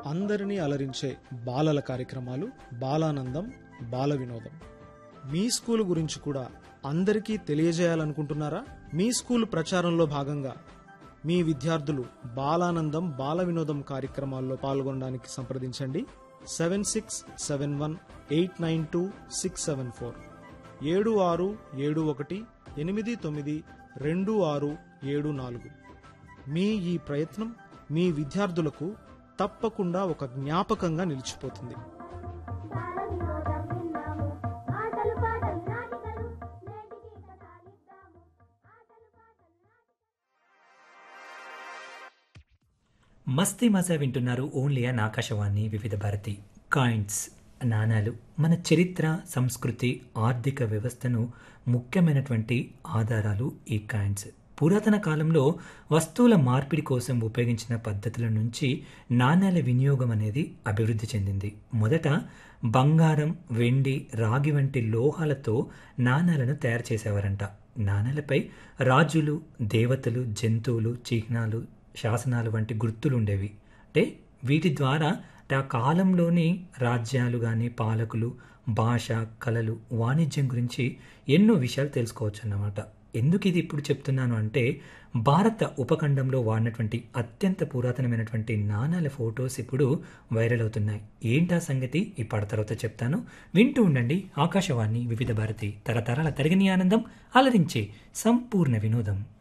అందరినీ అలరించే బాలల కార్యక్రమాలు బాలానందం బాల వినోదం మీ స్కూల్ గురించి కూడా అందరికీ తెలియజేయాలనుకుంటున్నారా మీ స్కూల్ ప్రచారంలో భాగంగా మీ విద్యార్థులు బాలానందం బాల వినోదం కార్యక్రమాల్లో పాల్గొనడానికి సంప్రదించండి seven six seven one eight nine two six seven four ఏడు ఆరు ఏడు ఒకటి ఎనిమిది తొమ్మిది రెండు ఆరు ఏడు నాలుగు మీ ఈ ప్రయత్నం మీ విద్యార్థులకు తప్పకుండా ఒక జ్ఞాపకంగా నిలిచిపోతుంది బాలవినోదం విన్నాము ఆటలు పాటలు నాటికలు నేటికి కథాలిద్దాము ఆటలు పాటలు నాటికలు మస్తీ మజా వింటున్నారు ఓన్లీ అన్ ఆకాశవాణి వివిధ భారతి కాయిన్స్ నాణాలు మన చరిత్ర సంస్కృతి ఆర్థిక వ్యవస్థను ముఖ్యమైనటువంటి ఆధారాలు ఈ కాయిన్స్ పురాతన కాలంలో వస్తువుల మార్పిడి కోసం ఉపయోగించిన పద్ధతుల నుంచి నాణ్యాల వినియోగం అనేది అభివృద్ధి చెందింది మొదట బంగారం వెండి రాగి వంటి లోహాలతో నాణాలను తయారు చేసేవారంట నాణాలపై రాజులు దేవతలు జంతువులు చిహ్నాలు శాసనాలు వంటి గుర్తులు ఉండేవి అంటే వీటి ద్వారా అంటే ఆ కాలంలోని రాజ్యాలు కానీ పాలకులు భాష కళలు వాణిజ్యం గురించి ఎన్నో విషయాలు తెలుసుకోవచ్చు అన్నమాట ఎందుకు ఇది ఇప్పుడు చెప్తున్నాను అంటే భారత ఉపఖండంలో వాడినటువంటి అత్యంత పురాతనమైనటువంటి నాణాల ఫొటోస్ ఇప్పుడు వైరల్ అవుతున్నాయి ఏంటా సంగతి ఇప్పటి తర్వాత చెప్తాను వింటూ ఉండండి ఆకాశవాణి వివిధ భారతి తరతరాల తరగని ఆనందం అలరించే సంపూర్ణ వినోదం